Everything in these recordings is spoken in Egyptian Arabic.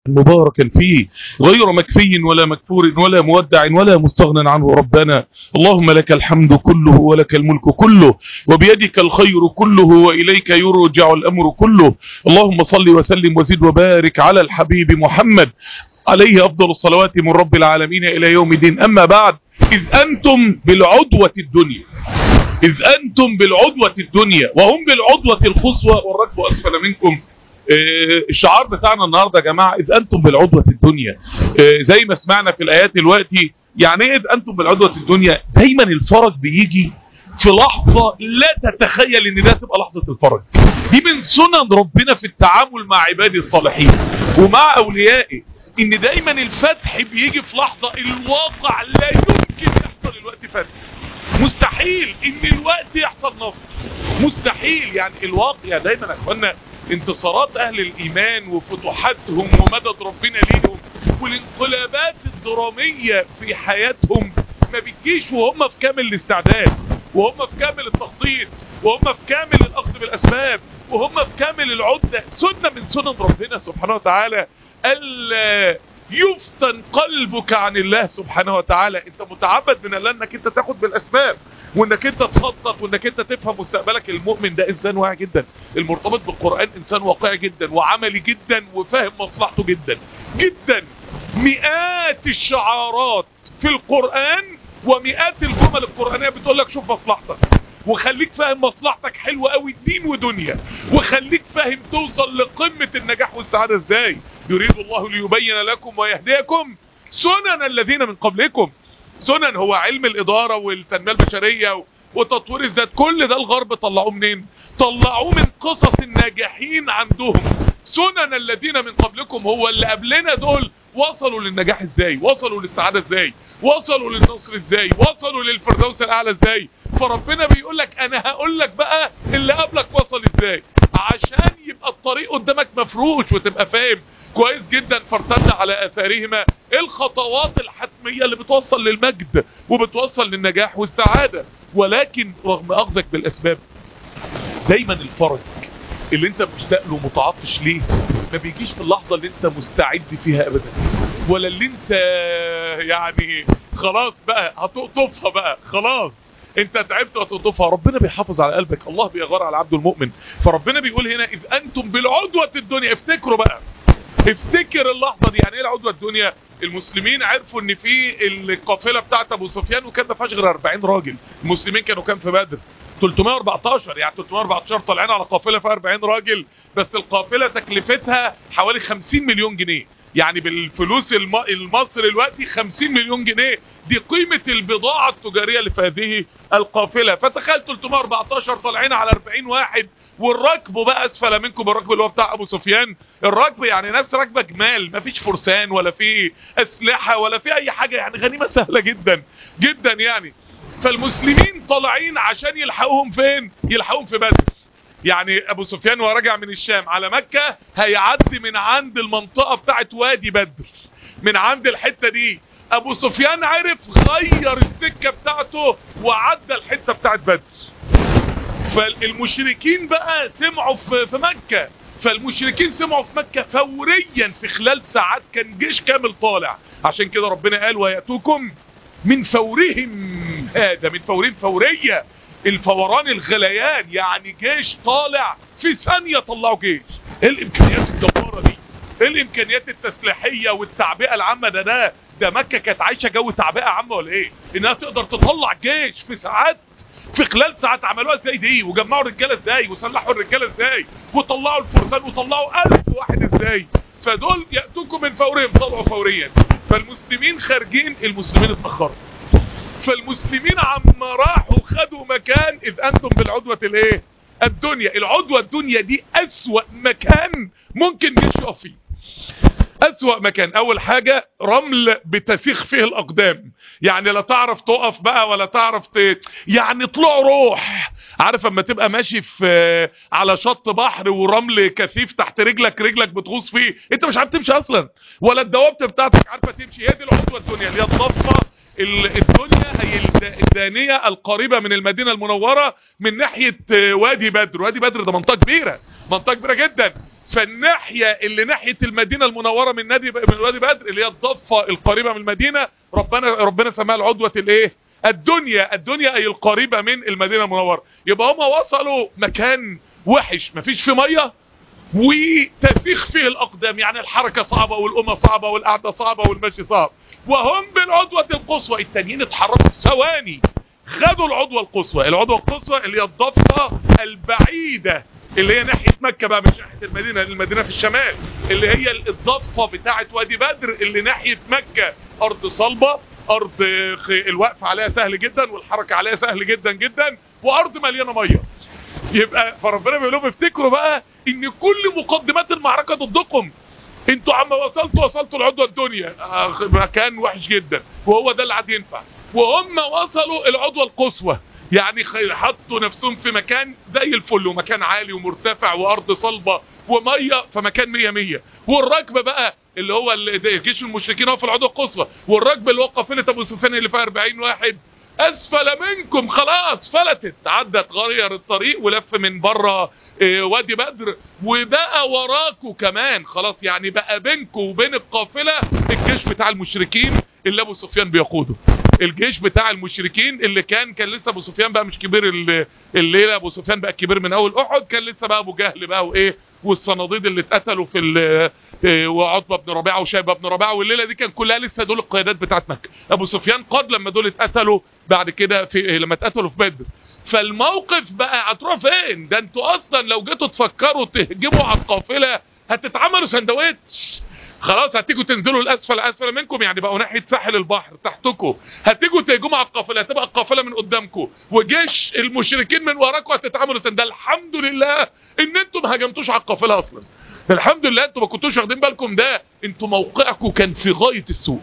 مباركا فيه غير مكفي ولا مكفور ولا مودع ولا مستغنى عنه ربنا اللهم لك الحمد كله ولك الملك كله وبيدك الخير كله وإليك يرجع الأمر كله اللهم صل وسلم وزد وبارك على الحبيب محمد عليه أفضل الصلوات من رب العالمين إلى يوم الدين أما بعد إذ أنتم بالعدوة الدنيا إذ أنتم بالعدوة الدنيا وهم بالعدوة القصوى والركب أسفل منكم الشعار بتاعنا النهاردة يا جماعة إذ أنتم بالعدوة الدنيا زي ما سمعنا في الآيات دلوقتي يعني إيه إذ أنتم بالعدوة الدنيا دايما الفرج بيجي في لحظة لا تتخيل ان ده تبقى لحظة الفرج دي من سنن ربنا في التعامل مع عباده الصالحين ومع أوليائه ان دايما الفتح بيجي في لحظة الواقع لا يمكن يحصل الوقت فتح مستحيل ان الوقت يحصل نصر مستحيل يعني الواقع دايما يا اخوانا انتصارات اهل الايمان وفتوحاتهم ومدد ربنا ليهم والانقلابات الدرامية في حياتهم ما بتجيش وهم في كامل الاستعداد وهم في كامل التخطيط وهم في كامل الاخذ بالاسباب وهم في كامل العدة سنة من سنن ربنا سبحانه وتعالى الا يفتن قلبك عن الله سبحانه وتعالى انت متعبد من الله انك انت تاخد بالاسباب وانك انت تخطط وانك انت تفهم مستقبلك المؤمن ده انسان واعي جدا المرتبط بالقرآن انسان واقعي جدا وعملي جدا وفاهم مصلحته جدا جدا مئات الشعارات في القرآن ومئات الجمل القرآنية بتقول لك شوف مصلحتك وخليك فاهم مصلحتك حلوة قوي دين ودنيا وخليك فاهم توصل لقمة النجاح والسعادة ازاي يريد الله ليبين لكم ويهديكم سنن الذين من قبلكم سنن هو علم الإدارة والتنمية البشرية وتطوير الذات كل ده الغرب طلعوه منين طلعوه من قصص الناجحين عندهم سنن الذين من قبلكم هو اللي قبلنا دول وصلوا للنجاح ازاي وصلوا للسعادة ازاي وصلوا للنصر ازاي وصلوا للفردوس الاعلى ازاي فربنا بيقول لك انا هقول لك بقى اللي قبلك وصل ازاي عشان يبقى الطريق قدامك مفروش وتبقى فاهم كويس جدا فارتد على اثارهما الخطوات الحتمية اللي بتوصل للمجد وبتوصل للنجاح والسعادة ولكن رغم اخذك بالاسباب دايما الفرج اللي انت مشتاق له متعطش ليه ما بيجيش في اللحظة اللي انت مستعد فيها ابدا ولا اللي انت يعني خلاص بقى هتقطفها بقى خلاص انت تعبت وتقطفها ربنا بيحافظ على قلبك الله بيغار على عبده المؤمن فربنا بيقول هنا اذ انتم بالعدوة الدنيا افتكروا بقى افتكر اللحظة دي يعني ايه العدوة الدنيا المسلمين عرفوا ان في القافلة بتاعت ابو سفيان وكان ما فيهاش غير 40 راجل المسلمين كانوا كام في بدر 314 يعني 314 طالعين على قافلة فيها 40 راجل بس القافلة تكلفتها حوالي 50 مليون جنيه يعني بالفلوس الم... المصري دلوقتي 50 مليون جنيه دي قيمة البضاعة التجارية اللي في هذه القافلة فتخيل 314 طالعين على 40 واحد والركب بقى اسفل منكم الركب اللي هو بتاع ابو سفيان الركب يعني ناس راكبه جمال مفيش فرسان ولا في اسلحه ولا في اي حاجه يعني غنيمه سهله جدا جدا يعني فالمسلمين طالعين عشان يلحقوهم فين يلحقوهم في بدر يعني ابو سفيان وهو راجع من الشام على مكة هيعدي من عند المنطقة بتاعت وادي بدر من عند الحتة دي ابو سفيان عرف غير السكة بتاعته وعدى الحتة بتاعت بدر فالمشركين بقى سمعوا في, في مكة فالمشركين سمعوا في مكة فوريا في خلال ساعات كان جيش كامل طالع عشان كده ربنا قال ويأتوكم من فورهم هذا من فورهم فورية الفوران الغليان يعني جيش طالع في ثانية طلعوا جيش ايه الامكانيات الجبارة دي ايه الامكانيات التسليحية والتعبئة العامة ده ده ده مكة كانت عايشة جو تعبئة عامة ولا ايه انها تقدر تطلع جيش في ساعات في خلال ساعات عملوها ازاي دي وجمعوا الرجاله ازاي وسلحوا الرجاله ازاي وطلعوا الفرسان وطلعوا ألف واحد ازاي فدول يأتوكم من فورهم طلعوا فوريا فالمسلمين خارجين المسلمين اتأخروا فالمسلمين عما راحوا خدوا مكان اذ انتم بالعدوة الايه الدنيا العدوة الدنيا دي اسوأ مكان ممكن جيش يقف فيه اسوأ مكان اول حاجة رمل بتسيخ فيه الاقدام يعني لا تعرف تقف بقى ولا تعرف ت... يعني طلع روح عارف اما تبقى ماشي في على شط بحر ورمل كثيف تحت رجلك رجلك بتغوص فيه انت مش عارف تمشي اصلا ولا الدوابة بتاعتك عارفة تمشي هي دي العدوة الدنيا اللي هي الضفة الدنيا هي الدانية القريبة من المدينة المنورة من ناحية وادي بدر وادي بدر ده منطقة كبيرة منطقة كبيرة جدا فالناحية اللي ناحية المدينة المنورة من نادي من وادي بدر اللي هي الضفة القريبة من المدينة ربنا ربنا سماها العدوة الايه الدنيا الدنيا اي القريبة من المدينة المنورة يبقى هم وصلوا مكان وحش مفيش فيه مية وتسيخ فيه الاقدام يعني الحركة صعبة والقمة صعبة والقعدة صعبة والمشي صعب وهم بالعدوة القصوى التانيين اتحركوا في ثواني خدوا العدوة القصوى العدوة القصوى اللي هي الضفة البعيدة اللي هي ناحية مكة بقى مش ناحية المدينة المدينة في الشمال اللي هي الضفة بتاعة وادي بدر اللي ناحية مكة ارض صلبة ارض الوقف عليها سهل جدا والحركة عليها سهل جدا جدا وارض مليانة مية يبقى فربنا بيقول لهم افتكروا بقى ان كل مقدمات المعركة ضدكم انتوا عم وصلتوا وصلتوا العدوى الدنيا مكان وحش جدا وهو ده اللي عاد ينفع وهم وصلوا العدوى القصوى يعني حطوا نفسهم في مكان زي الفل ومكان عالي ومرتفع وارض صلبة ومية فمكان مية مية والركبة بقى اللي هو جيش المشركين هو في العدوى القصوى والركبة اللي هو قافلة ابو سفيان اللي فيها 40 واحد اسفل منكم خلاص فلتت عدت غير الطريق ولف من بره وادي بدر وبقى وراكوا كمان خلاص يعني بقى بينكم وبين القافله الجيش بتاع المشركين اللي ابو سفيان بيقوده الجيش بتاع المشركين اللي كان كان لسه ابو سفيان بقى مش كبير الليله ابو سفيان بقى كبير من اول احد كان لسه بقى ابو جهل بقى وايه والصناديد اللي اتقتلوا في وعتبه بن ربيعه وشيبه بن ربيعه والليله دي كان كلها لسه دول القيادات بتاعت مكه ابو سفيان قاد لما دول اتقتلوا بعد كده في لما اتقتلوا في بدر فالموقف بقى هتروح فين ده انتوا اصلا لو جيتوا تفكروا تهجموا على القافله هتتعملوا سندوتش خلاص هتيجوا تنزلوا الاسفل اسفل منكم يعني بقوا ناحيه ساحل البحر تحتكم هتيجوا تهجموا على القافله هتبقى القافله من قدامكم وجيش المشركين من وراكم هتتعاملوا سند الحمد لله ان انتم ما هاجمتوش على القافله اصلا الحمد لله انتم ما كنتوش واخدين بالكم ده انتم موقعكم كان في غايه السوء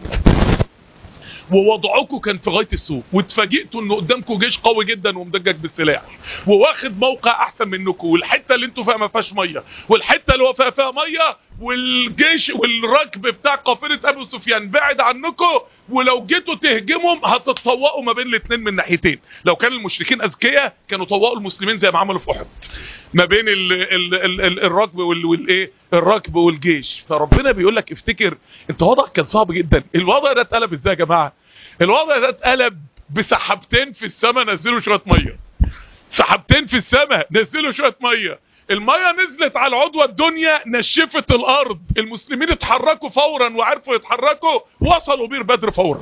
ووضعكم كان في غايه السوء واتفاجئتوا ان قدامكم جيش قوي جدا ومدجج بالسلاح وواخد موقع احسن منكم والحته اللي انتوا فيها ما فيهاش ميه والحته اللي هو فيها فيها ميه والجيش والركب بتاع قافله ابو سفيان بعد عنكم ولو جيتوا تهجمهم هتتطوقوا ما بين الاثنين من ناحيتين لو كان المشركين اذكياء كانوا طوقوا المسلمين زي ما عملوا في احد ما بين ال ال ال ال الركب والايه الركب والجيش فربنا بيقول لك افتكر انت وضعك كان صعب جدا الوضع ده اتقلب ازاي يا جماعه الوضع ده اتقلب بسحبتين في السماء نزلوا شويه ميه سحبتين في السماء نزلوا شويه ميه المية نزلت على العضوة الدنيا نشفت الارض المسلمين اتحركوا فورا وعرفوا يتحركوا وصلوا بير بدر فورا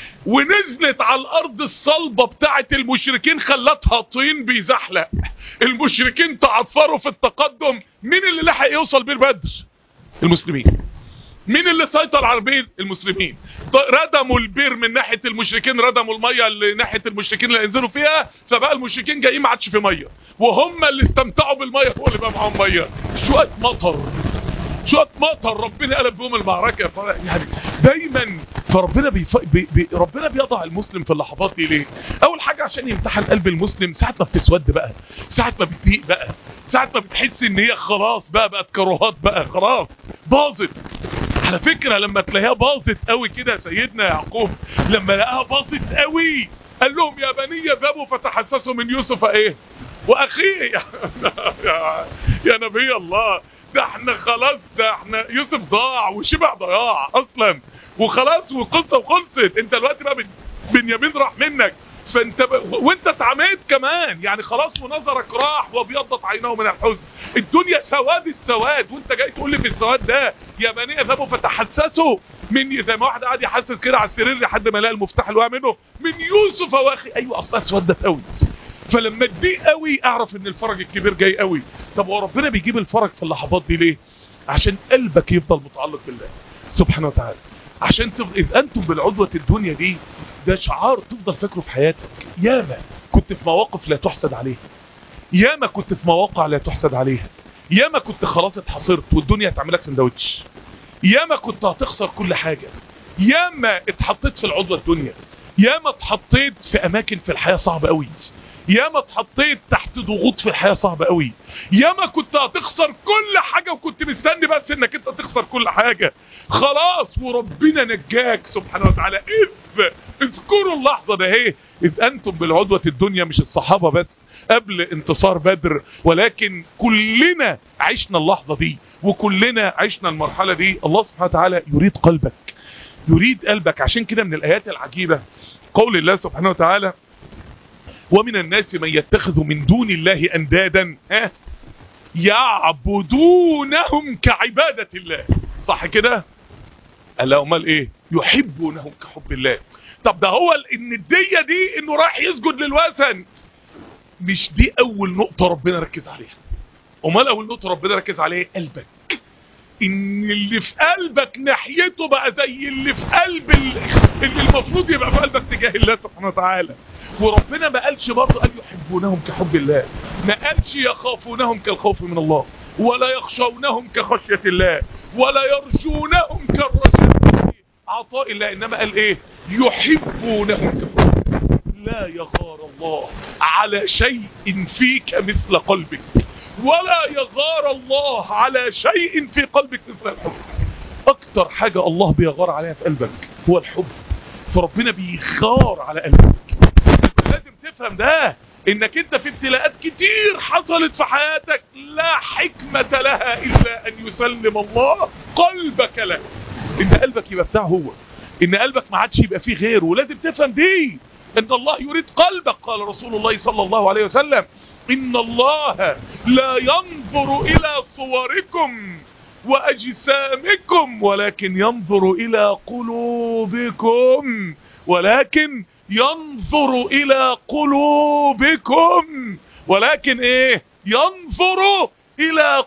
ونزلت على الارض الصلبة بتاعت المشركين خلتها طين بيزحلق المشركين تعثروا في التقدم مين اللي لحق يوصل بير بدر المسلمين مين اللي سيطر على البير المسلمين ردموا البير من ناحيه المشركين ردموا الميه اللي ناحيه المشركين اللي ينزلوا فيها فبقى المشركين جايين ما عادش في ميه وهم اللي استمتعوا بالميه هو اللي بقى معاهم ميه شويه مطر شويه مطر ربنا قلب بهم المعركه يعني دايما فربنا بيف... بي... بي... ربنا بيضع المسلم في اللحظات دي ليه اول حاجه عشان يمتحن قلب المسلم ساعه ما بتسود بقى ساعه ما بتضيق بقى ساعه ما بتحس ان هي خلاص بقى بقت كروهات بقى خلاص باظت على فكرة لما تلاقيها باظت قوي كده سيدنا يعقوب لما لقاها باظت قوي قال لهم يا بني ذهبوا فتحسسوا من يوسف ايه واخيه يا, يا نبي الله ده احنا خلاص ده احنا يوسف ضاع وشبع ضياع اصلا وخلاص والقصه وخلصت انت دلوقتي بقى بنيامين راح منك فانت ب... وانت اتعميت كمان يعني خلاص ونظرك راح وابيضت عيناه من الحزن الدنيا سواد السواد وانت جاي تقول لي في السواد ده يا بني اذهبوا فتحسسوا من زي ما واحد قاعد يحسس كده على السرير لحد ما لقى المفتاح اللي وقع منه من يوسف واخي ايوه اصلا اسودت قوي فلما تضيق قوي اعرف ان الفرج الكبير جاي قوي طب هو ربنا بيجيب الفرج في اللحظات دي ليه عشان قلبك يفضل متعلق بالله سبحانه وتعالى عشان تف... اذ انتم بالعدوة الدنيا دي ده شعار تفضل فاكره في حياتك ياما كنت في مواقف لا تحسد عليها ياما كنت في مواقع لا تحسد عليها ياما كنت خلاص اتحصرت والدنيا هتعملك سندوتش ياما كنت هتخسر كل حاجة ياما اتحطيت في العدوة الدنيا ياما اتحطيت في اماكن في الحياة صعبة قوي ياما اتحطيت تحت ضغوط في الحياه صعبه قوي ياما كنت هتخسر كل حاجه وكنت مستني بس انك انت تخسر كل حاجه خلاص وربنا نجاك سبحانه وتعالى اذ اذكروا اللحظه ده اهي اذ انتم بالعدوه الدنيا مش الصحابه بس قبل انتصار بدر ولكن كلنا عشنا اللحظه دي وكلنا عشنا المرحله دي الله سبحانه وتعالى يريد قلبك يريد قلبك عشان كده من الايات العجيبه قول الله سبحانه وتعالى ومن الناس من يتخذ من دون الله اندادا ها يعبدونهم كعبادة الله صح كده قال له امال ايه يحبونهم كحب الله طب ده هو الندية دي انه راح يسجد للوثن مش دي اول نقطة ربنا ركز عليها امال اول نقطة ربنا ركز عليها قلبك ان اللي في قلبك ناحيته بقى زي اللي في قلب ال- اللي المفروض يبقى في قلبك تجاه الله سبحانه وتعالى وربنا ما قالش برضه قال يحبونهم كحب الله ما قالش يخافونهم كالخوف من الله ولا يخشونهم كخشية الله ولا يرجونهم كالرجاء عطاء الله انما قال ايه يحبونهم كحب الله. لا يغار الله على شيء فيك مثل قلبك ولا يغار الله على شيء في قلبك مثل الحب اكتر حاجة الله بيغار عليها في قلبك هو الحب فربنا بيغار على قلبك لازم تفهم ده انك انت في ابتلاءات كتير حصلت في حياتك لا حكمة لها الا ان يسلم الله قلبك له ان قلبك يبقى بتاعه هو ان قلبك ما عادش يبقى فيه غيره ولازم تفهم دي ان الله يريد قلبك قال رسول الله صلى الله عليه وسلم ان الله لا ينظر الى صوركم واجسامكم ولكن ينظر الى قلوبكم ولكن ينظر الى قلوبكم ولكن ايه ينظر الى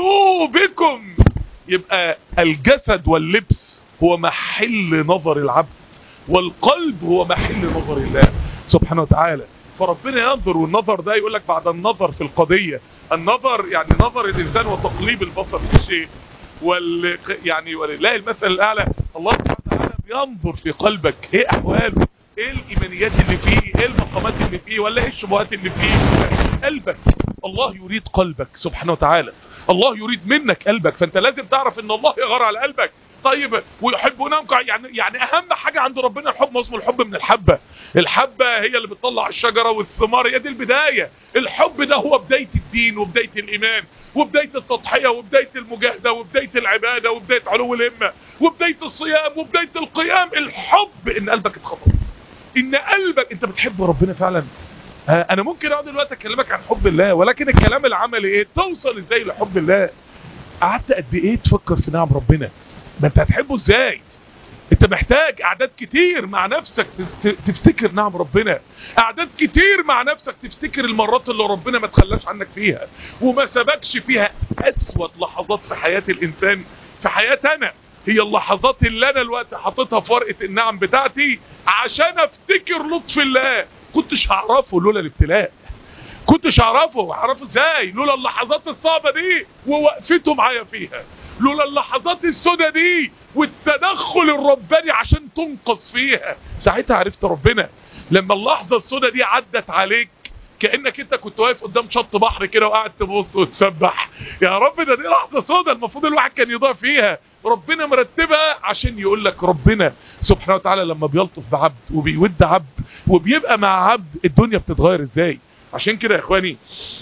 قلوبكم يبقى الجسد واللبس هو محل نظر العبد والقلب هو محل نظر الله سبحانه وتعالى فربنا ينظر والنظر ده يقول لك بعد النظر في القضية النظر يعني نظر الإنسان وتقليب البصر في الشيء وال يعني ولله المثل الأعلى الله سبحانه وتعالى بينظر في قلبك ايه أحواله ايه الإيمانيات اللي فيه ايه المقامات اللي فيه ولا ايه الشبهات اللي فيه قلبك الله يريد قلبك سبحانه وتعالى الله يريد منك قلبك فانت لازم تعرف ان الله يغار على قلبك طيب ويحبونهم يعني يعني اهم حاجه عند ربنا الحب ما اسمه الحب من الحبه الحبه هي اللي بتطلع الشجره والثمار هي دي البدايه الحب ده هو بدايه الدين وبدايه الايمان وبدايه التضحيه وبدايه المجاهده وبدايه العباده وبدايه علو الهمه وبدايه الصيام وبدايه القيام الحب ان قلبك اتخطف ان قلبك انت بتحب ربنا فعلا آه، انا ممكن اقعد دلوقتي اكلمك عن حب الله ولكن الكلام العملي ايه توصل ازاي لحب الله قعدت قد ايه تفكر في نعم ربنا ما انت هتحبه ازاي انت محتاج اعداد كتير مع نفسك ت- تفتكر نعم ربنا اعداد كتير مع نفسك تفتكر المرات اللي ربنا ما تخلاش عنك فيها وما سبكش فيها اسود لحظات في حياة الانسان في حياتي انا هي اللحظات اللي انا الوقت حاططها في ورقه النعم بتاعتي عشان افتكر لطف الله كنتش هعرفه لولا الابتلاء كنتش اعرفه اعرفه ازاي لولا اللحظات الصعبه دي ووقفته معايا فيها لولا اللحظات السوداء دي والتدخل الرباني عشان تنقذ فيها ساعتها عرفت ربنا لما اللحظه السوداء دي عدت عليك كانك انت كنت واقف قدام شط بحر كده وقاعد تبص وتسبح يا رب ده دي لحظه سوداء المفروض الواحد كان يضيع فيها ربنا مرتبها عشان يقول لك ربنا سبحانه وتعالى لما بيلطف بعبد وبيود عبد وبيبقى مع عبد الدنيا بتتغير ازاي عشان كده يا اخواني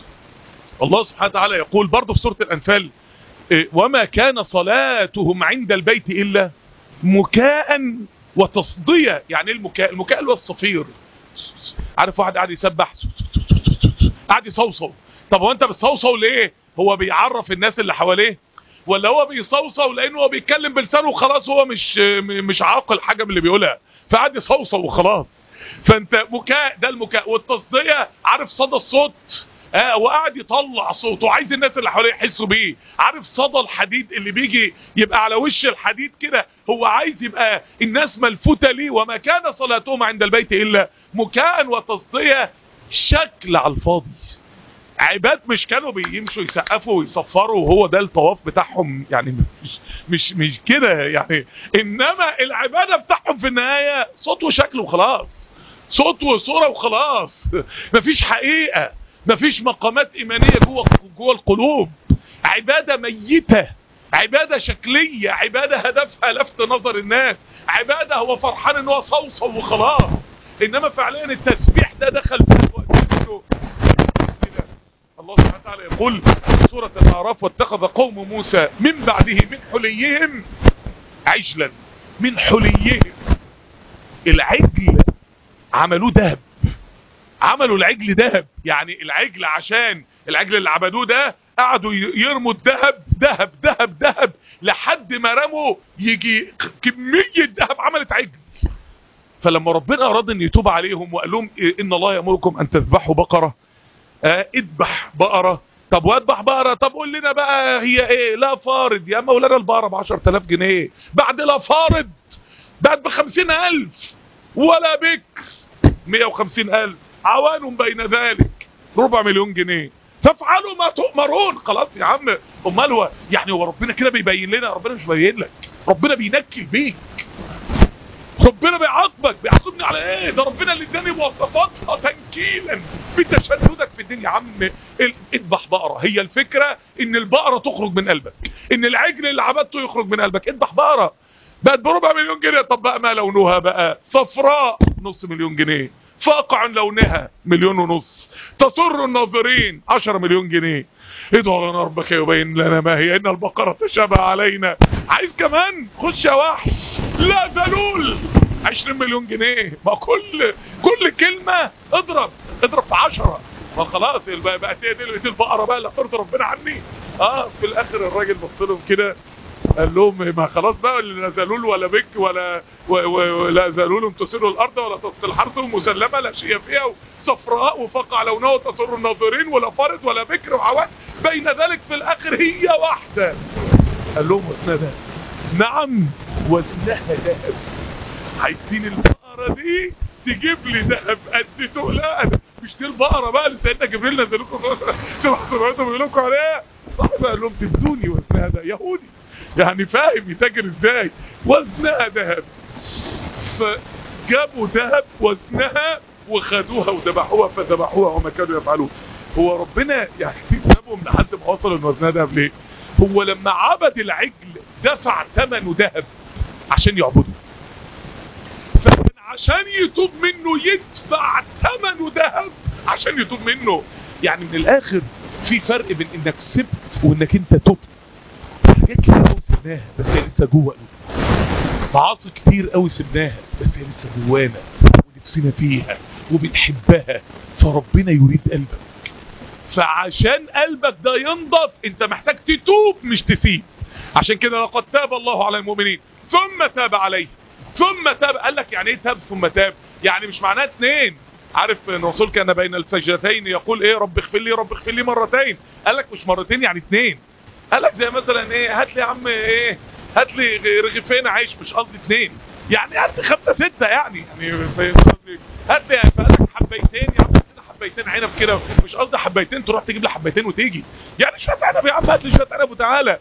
الله سبحانه وتعالى يقول برضه في سورة الأنفال إيه، وما كان صلاتهم عند البيت إلا مكاء وتصدية يعني ايه المكاء المكاء اللي هو الصفير عارف واحد قاعد يسبح قاعد يصوصو طب هو انت بتصوصو ليه هو بيعرف الناس اللي حواليه ولا هو بيصوصو لانه هو بيتكلم بلسانه وخلاص هو مش م- مش عاقل حاجه من اللي بيقولها فقعد يصوصو وخلاص فانت مكاء ده المكاء والتصديه عارف صدى الصوت اه وقاعد يطلع صوته وعايز الناس اللي حواليه يحسوا بيه عارف صدى الحديد اللي بيجي يبقى على وش الحديد كده هو عايز يبقى الناس ملفوته ليه وما كان صلاتهم عند البيت الا مكاء وتصديه شكل على الفاضي عباد مش كانوا بيمشوا يسقفوا ويصفروا وهو ده الطواف بتاعهم يعني مش مش مش كده يعني انما العباده بتاعهم في النهايه صوت وشكل وخلاص صوت وصوره وخلاص مفيش حقيقه مفيش مقامات ايمانيه جوه جوه القلوب عباده ميته عباده شكليه عباده هدفها لفت نظر الناس عباده هو فرحان ان هو صوصو وخلاص انما فعليا التسبيح ده دخل في الوقت منه الله سبحانه وتعالى يقول في سورة الأعراف واتخذ قوم موسى من بعده من حليهم عجلا من حليهم العجل عملوه ذهب عملوا العجل ذهب يعني العجل عشان العجل اللي عبدوه ده قعدوا يرموا الذهب ذهب ذهب ذهب لحد ما رموا يجي كمية ذهب عملت عجل فلما ربنا اراد ان يتوب عليهم وقال لهم ان الله يامركم ان تذبحوا بقره آه اذبح بقره طب واذبح بقره طب قول لنا بقى هي ايه لا فارض يا مولانا البقره ب 10000 جنيه بعد لا فارض بعد ب 50000 ولا بكر 150000 عوان بين ذلك ربع مليون جنيه فافعلوا ما تؤمرون خلاص يا عم امال هو يعني هو ربنا كده بيبين لنا ربنا مش بيبين لك ربنا بينكل بيك ربنا بيعاقبك بيعاقبني على ايه ده ربنا اللي اداني مواصفاتها تنكيلا بتشددك في الدنيا يا عم اذبح بقره هي الفكره ان البقره تخرج من قلبك ان العجل اللي عبدته يخرج من قلبك اذبح بقره بقت بربع مليون جنيه طب بقى ما لونها بقى صفراء نص مليون جنيه فاقع لونها مليون ونص تسر الناظرين 10 مليون جنيه ادعوا لنا ربك يبين لنا ما هي ان البقرة تشابه علينا عايز كمان خش يا وحش لا ذلول 20 مليون جنيه ما كل كل كلمة اضرب اضرب في 10 ما خلاص بقى بقى دي البقرة بقى اللي هترضي ربنا عني اه في الاخر الراجل بص لهم كده قال لهم ما خلاص بقى لا زلول ولا بك ولا ولا زلول تسر الارض ولا تسقي الحرث مسلمه لا شيء فيها صفراء وفقع لونها تسر الناظرين ولا فرد ولا بكر وعوان بين ذلك في الاخر هي واحده قال لهم وزنها ذهب نعم وزنها ذهب عايزين البقره دي تجيب لي ذهب قد تقلها مش دي البقره بقى اللي سيدنا جبريل نزل لكم سبع سبعات بيقول لكم عليها صاحب قال لهم تدوني وزنها ده يهودي يعني فاهم يتاجر ازاي وزنها ذهب فجابوا ذهب وزنها وخدوها وذبحوها فذبحوها وما كانوا يفعلون هو ربنا يعني سابهم لحد ما وصلوا ان وزنها ذهب ليه هو لما عبد العجل دفع ثمنه ذهب عشان يعبده فكان عشان يتوب منه يدفع ثمنه ذهب عشان يتوب منه يعني من الاخر في فرق بين انك سبت وانك انت تبت حاجات كتير قوي سبناها بس هي لسه جوه قلوبنا معاصي كتير قوي سبناها بس هي لسه جوانا ونفسنا فيها وبنحبها فربنا يريد قلبك فعشان قلبك ده ينضف انت محتاج تتوب مش تسيب عشان كده لقد تاب الله على المؤمنين ثم تاب عليه ثم تاب قال لك يعني ايه تاب ثم تاب يعني مش معناه اتنين عارف ان الرسول كان بين السجدتين يقول ايه رب اغفر لي رب اغفر لي مرتين قال لك مش مرتين يعني اتنين قال لك زي مثلا ايه هات لي يا عم ايه هات لي رغيفين عيش مش قصدي اتنين يعني هات لي خمسه سته يعني يعني هات لي فقال لك حبيتين يا عم حبيتين عنب كده مش قصدي حبيتين تروح تجيب لي حبيتين وتيجي يعني شويه عنب يا عم هات لي شويه عنب وتعالى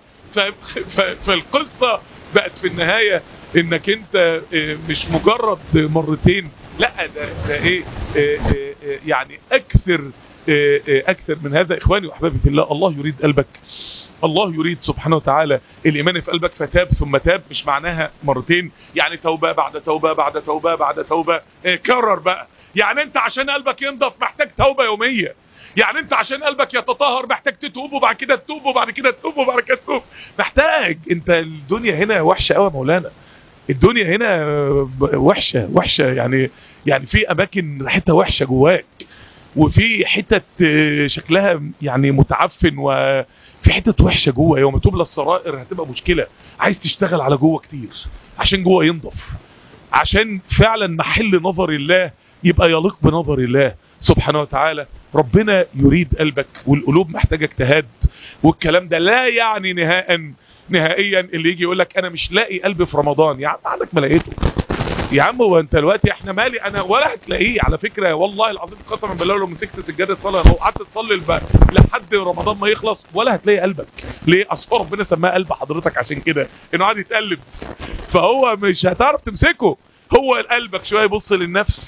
فالقصه بقت في النهايه انك انت مش مجرد مرتين لا ده, ده ايه يعني اكثر اكثر من هذا اخواني واحبابي في الله الله يريد قلبك الله يريد سبحانه وتعالى الايمان في قلبك فتاب ثم تاب مش معناها مرتين يعني توبه بعد توبه بعد توبه بعد توبه كرر بقى يعني انت عشان قلبك ينضف محتاج توبه يوميه يعني انت عشان قلبك يتطهر محتاج تتوب وبعد كده تتوب وبعد كده تتوب وبعد كده تتوب محتاج انت الدنيا هنا وحشه قوي يا مولانا الدنيا هنا وحشه وحشه يعني يعني في اماكن ريحتها وحشه جواك وفي حتت شكلها يعني متعفن وفي حتت وحشه جوه يوم تبلى السرائر هتبقى مشكله عايز تشتغل على جوه كتير عشان جوه ينضف عشان فعلا محل نظر الله يبقى يليق بنظر الله سبحانه وتعالى ربنا يريد قلبك والقلوب محتاجه اجتهاد والكلام ده لا يعني نهائيا نهائيا اللي يجي يقول لك انا مش لاقي قلبي في رمضان يا عم عندك ما لقيته يا عم هو انت دلوقتي احنا مالي انا ولا هتلاقيه على فكره والله العظيم قسما بالله لو مسكت سجاده الصلاه لو قعدت تصلي الب... لحد رمضان ما يخلص ولا هتلاقي قلبك ليه اصل ربنا سماه قلب حضرتك عشان كده انه قاعد يتقلب فهو مش هتعرف تمسكه هو قلبك شويه يبص للنفس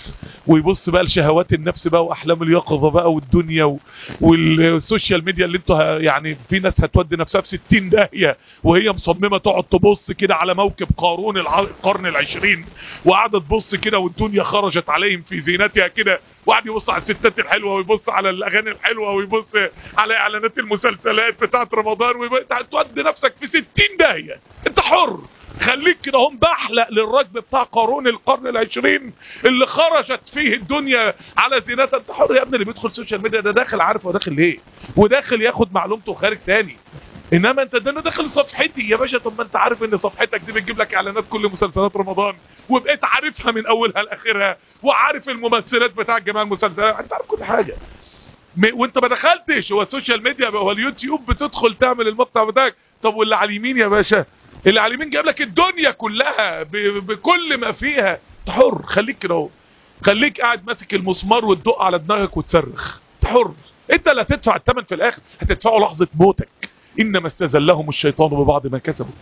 ويبص بقى لشهوات النفس بقى واحلام اليقظه بقى والدنيا و... والسوشيال ميديا اللي انتوا ه- يعني في ناس هتودي نفسها في 60 داهيه وهي مصممه تقعد تبص كده على موكب قارون الع- القرن العشرين وقاعده تبص كده والدنيا خرجت عليهم في زينتها كده وقعد يبص على الستات الحلوه ويبص على الاغاني الحلوه ويبص على اعلانات المسلسلات بتاعت رمضان ويبقى تودي نفسك في 60 داهيه انت حر خليك كده هم بحلق للركب بتاع قارون القرن العشرين اللي خرجت فيه الدنيا على زينتها انت حر يا ابني اللي بيدخل سوشيال ميديا ده داخل عارف هو داخل ليه وداخل ياخد معلومته وخارج تاني انما انت ده انا داخل صفحتي يا باشا طب ما انت عارف ان صفحتك دي بتجيب لك اعلانات كل مسلسلات رمضان وبقيت عارفها من اولها لاخرها وعارف الممثلات بتاع جميع المسلسلات انت عارف كل حاجه م- وانت ما دخلتش هو السوشيال ميديا هو اليوتيوب بتدخل تعمل المقطع بتاعك طب واللي على اليمين يا باشا اللي على اليمين جايب لك الدنيا كلها ب- بكل ما فيها انت حر خليك كده اهو خليك قاعد ماسك المسمار وتدق على دماغك وتصرخ انت حر انت اللي هتدفع الثمن في الاخر هتدفعه لحظه موتك انما استزلهم الشيطان ببعض ما كسبوا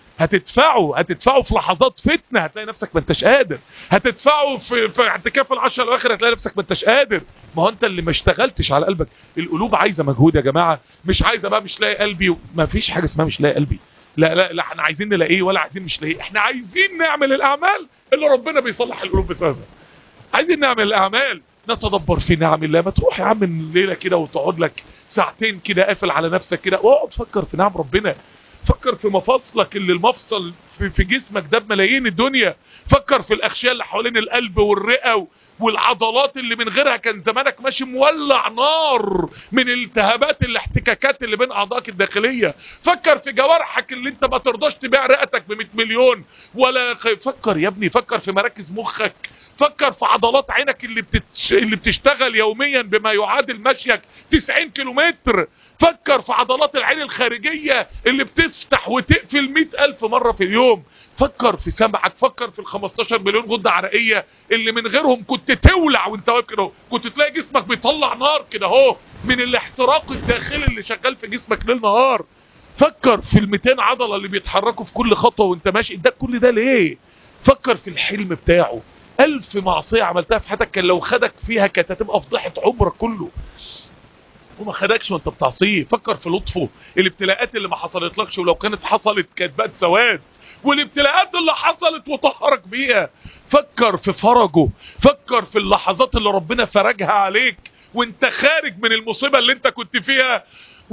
هتدفعه هتدفعه في لحظات فتنه هتلاقي نفسك ما انتش قادر هتدفعه في في اعتكاف العشر الاواخر هتلاقي نفسك ما انتش قادر ما هو انت اللي ما اشتغلتش على قلبك القلوب عايزه مجهود يا جماعه مش عايزه بقى مش لاقي قلبي ما فيش حاجه اسمها مش لاقي قلبي لا لا لا احنا عايزين نلاقيه ولا عايزين مش لاقيه احنا عايزين نعمل الاعمال اللي ربنا بيصلح القلوب بسببها عايزين نعمل الاعمال نتدبر في نعم الله ما تروح يا عم الليله كده وتقعد لك ساعتين كده قافل على نفسك كده واقعد فكر في نعم ربنا فكر في مفاصلك اللي المفصل في, في جسمك ده بملايين الدنيا فكر في الاغشيه اللي حوالين القلب والرئه و- والعضلات اللي من غيرها كان زمانك ماشي مولع نار من الالتهابات الاحتكاكات اللي بين اعضائك الداخليه فكر في جوارحك اللي انت ما ترضاش تبيع رئتك ب 100 مليون ولا خ- فكر يا ابني فكر في مراكز مخك فكر في عضلات عينك اللي بتتش... اللي بتشتغل يوميا بما يعادل مشيك 90 كيلومتر فكر في عضلات العين الخارجية اللي بتفتح وتقفل 100 ألف مرة في اليوم فكر في سمعك فكر في ال 15 مليون غدة عرقية اللي من غيرهم كنت تولع وانت واقف كده اهو. كنت تلاقي جسمك بيطلع نار كده اهو من الاحتراق الداخلي اللي شغال في جسمك ليل نهار فكر في ال 200 عضلة اللي بيتحركوا في كل خطوة وانت ماشي ده كل ده ليه فكر في الحلم بتاعه ألف معصية عملتها في حياتك كان لو خدك فيها كانت هتبقى فضيحة عمرك كله وما خدكش وانت بتعصيه فكر في لطفه الابتلاءات اللي ما حصلتلكش ولو كانت حصلت كانت بقت سواد والابتلاءات اللي حصلت وطهرك بيها فكر في فرجه فكر في اللحظات اللي ربنا فرجها عليك وانت خارج من المصيبة اللي انت كنت فيها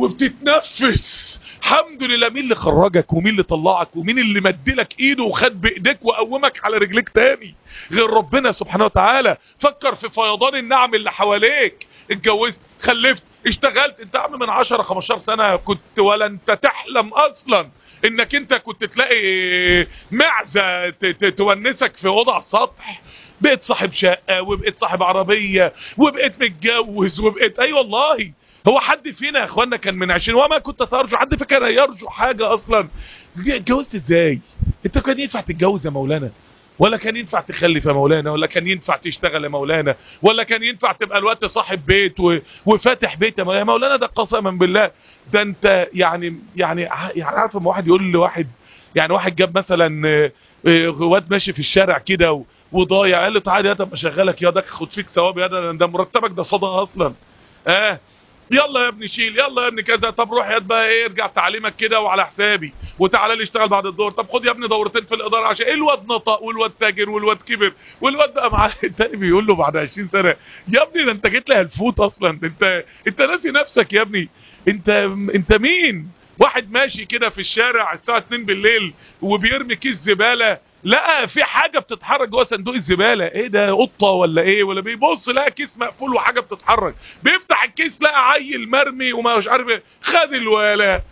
وبتتنفس الحمد لله مين اللي خرجك ومين اللي طلعك ومين اللي مدلك ايده وخد بايديك وقومك على رجليك تاني غير ربنا سبحانه وتعالى فكر في فيضان النعم اللي حواليك اتجوزت خلفت اشتغلت انت عم من 10 15 سنة كنت ولا انت تحلم اصلا انك انت كنت تلاقي معزة ت- ت- تونسك في اوضه على السطح بقيت صاحب شقة وبقيت صاحب عربية وبقيت متجوز وبقيت اي والله هو حد فينا يا اخوانا كان من عشرين وما كنت ترجو حد فكر يرجو حاجة اصلا اتجوزت ازاي انت كان ينفع تتجوز يا مولانا ولا كان ينفع تخلف يا مولانا ولا كان ينفع تشتغل يا مولانا ولا كان ينفع تبقى الوقت صاحب بيت و... وفاتح بيت يا مولانا يا مولانا ده قسما بالله ده انت يعني يعني ع- يعني عارف لما واحد يقول لواحد يعني واحد جاب مثلا آه، آه، واد ماشي في الشارع كده و- وضايع قال له تعالى يا ده أما اشغلك يا ده خد فيك ثواب يا ده ده مرتبك ده صدقه اصلا اه يلا يا ابني شيل يلا يا ابني كذا طب روح يا بقى ايه ارجع تعليمك كده وعلى حسابي وتعالى لي اشتغل بعد الظهر طب خد يا ابني دورتين في الاداره عشان ايه الواد نطق والواد تاجر والواد كبر والواد بقى معاه التاني بيقول له بعد 20 سنه يا ابني ده انت جيت لي هالفوت اصلا ده انت انت ناسي نفسك يا ابني انت انت مين واحد ماشي كده في الشارع الساعه 2 بالليل وبيرمي كيس زباله لقى في حاجه بتتحرك جوه صندوق الزباله ايه ده قطه ولا ايه ولا بيبص لقى كيس مقفول وحاجه بتتحرك بيفتح الكيس لقى عيل مرمي وما مش عارف ايه خد الولا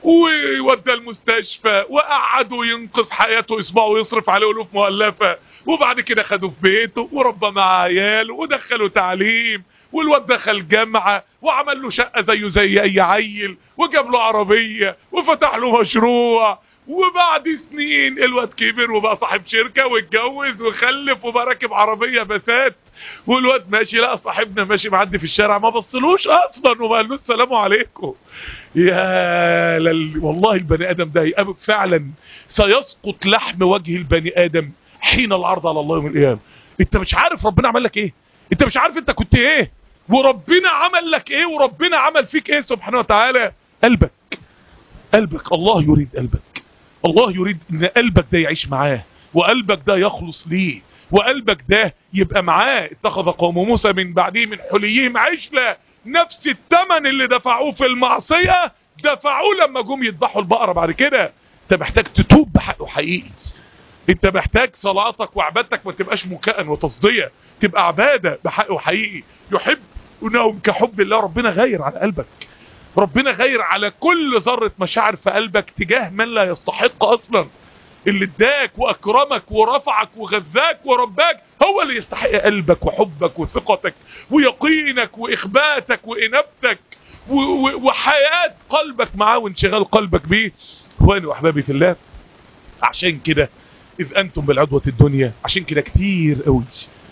وودى المستشفى وقعدوا ينقذ حياته اسبوع ويصرف عليه الوف مؤلفه وبعد كده خدوه في بيته وربى معاه عيال ودخلوا تعليم والواد دخل جامعه وعمل له شقه زيه زي اي عيل وجاب له عربيه وفتح له مشروع وبعد سنين الواد كبر وبقى صاحب شركه واتجوز وخلف وبقى راكب عربيه بسات والواد ماشي لقى صاحبنا ماشي معدي في الشارع ما بصلوش اصلا وما قالوش السلام عليكم يا لل... والله البني ادم ده يقابل فعلا سيسقط لحم وجه البني ادم حين العرض على الله يوم القيامه انت مش عارف ربنا عمل لك ايه انت مش عارف انت كنت ايه وربنا عمل لك ايه وربنا عمل فيك ايه سبحانه وتعالى قلبك قلبك الله يريد قلبك الله يريد ان قلبك ده يعيش معاه وقلبك ده يخلص ليه وقلبك ده يبقى معاه اتخذ قوم موسى من بعده من حليهم عجلة نفس الثمن اللي دفعوه في المعصية دفعوه لما جم يذبحوا البقرة بعد كده انت محتاج تتوب بحقه حقيقي انت محتاج صلاتك وعبادتك ما تبقاش مكاء وتصدية تبقى عبادة بحقه حقيقي يحب انهم كحب الله ربنا غير على قلبك ربنا غير على كل ذرة مشاعر في قلبك تجاه من لا يستحق اصلا اللي اداك واكرمك ورفعك وغذاك ورباك هو اللي يستحق قلبك وحبك وثقتك ويقينك واخباتك وانابتك وحياة قلبك معاه وانشغال قلبك بيه اخواني واحبابي في الله عشان كده اذ انتم بالعدوة الدنيا عشان كده كتير قوي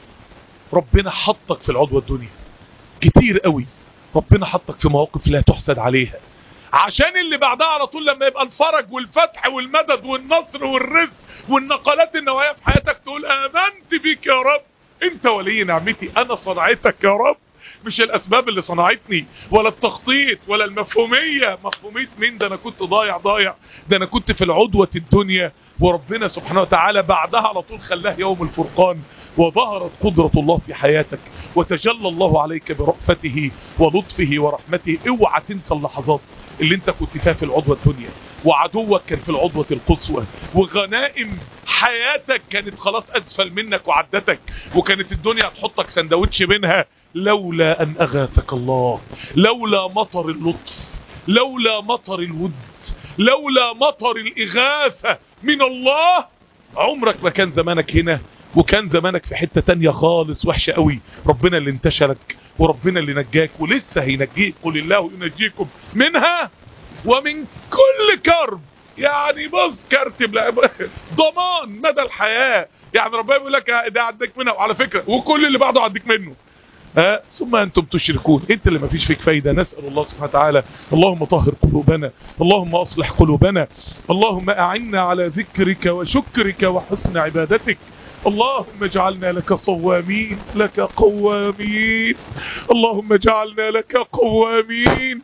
ربنا حطك في العدوة الدنيا كتير قوي ربنا حطك في مواقف لا تحسد عليها عشان اللي بعدها على طول لما يبقى الفرج والفتح والمدد والنصر والرزق والنقلات النوعية في حياتك تقول امنت بيك يا رب انت ولي نعمتي انا صنعتك يا رب مش الاسباب اللي صنعتني ولا التخطيط ولا المفهومية مفهومية مين ده انا كنت ضايع ضايع ده انا كنت في العدوة الدنيا وربنا سبحانه وتعالى بعدها على طول خلاه يوم الفرقان وظهرت قدرة الله في حياتك وتجلى الله عليك برأفته ولطفه ورحمته اوعى تنسى اللحظات اللي انت كنت فيها في العدوة الدنيا وعدوك كان في العدوة القصوى وغنائم حياتك كانت خلاص اسفل منك وعدتك وكانت الدنيا هتحطك سندوتش منها لولا ان اغاثك الله لولا مطر اللطف لولا مطر الود لولا مطر الاغاثة من الله عمرك ما كان زمانك هنا وكان زمانك في حتة تانية خالص وحشة قوي ربنا اللي انتشلك وربنا اللي نجاك ولسه هينجيك قل الله ينجيكم منها ومن كل كرب يعني بص كرتب ضمان مدى الحياة يعني ربنا بيقول لك ده عديك منها وعلى فكرة وكل اللي بعده عديك منه ها ثم انتم تشركون انت اللي ما فيش فيك فايدة نسأل الله سبحانه وتعالى اللهم طهر قلوبنا اللهم اصلح قلوبنا اللهم اعنا على ذكرك وشكرك وحسن عبادتك اللهم اجعلنا لك صوامين لك قوامين اللهم اجعلنا لك قوامين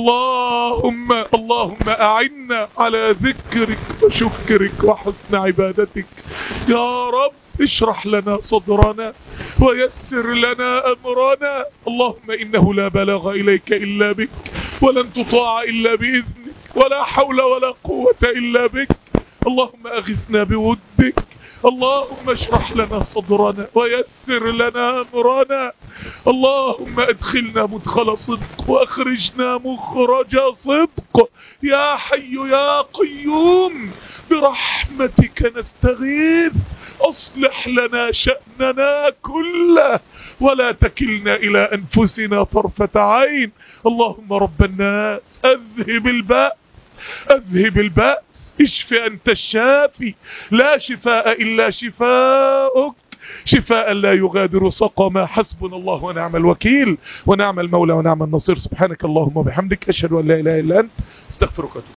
اللهم اللهم اعنا على ذكرك وشكرك وحسن عبادتك يا رب اشرح لنا صدرنا ويسر لنا امرنا اللهم انه لا بلاغ اليك الا بك ولن تطاع الا باذنك ولا حول ولا قوة الا بك اللهم اغثنا بودك اللهم اشرح لنا صدرنا ويسر لنا امرنا اللهم ادخلنا مدخل صدق واخرجنا مخرج صدق يا حي يا قيوم برحمتك نستغيث اصلح لنا شأننا كله ولا تكلنا الى انفسنا طرفة عين اللهم رب الناس اذهب البأس اذهب البأس اشف انت الشافي لا شفاء الا شفاءك شفاء لا يغادر سقما حسبنا الله ونعم الوكيل ونعم المولى ونعم النصير سبحانك اللهم وبحمدك اشهد ان لا اله الا انت استغفرك واتوب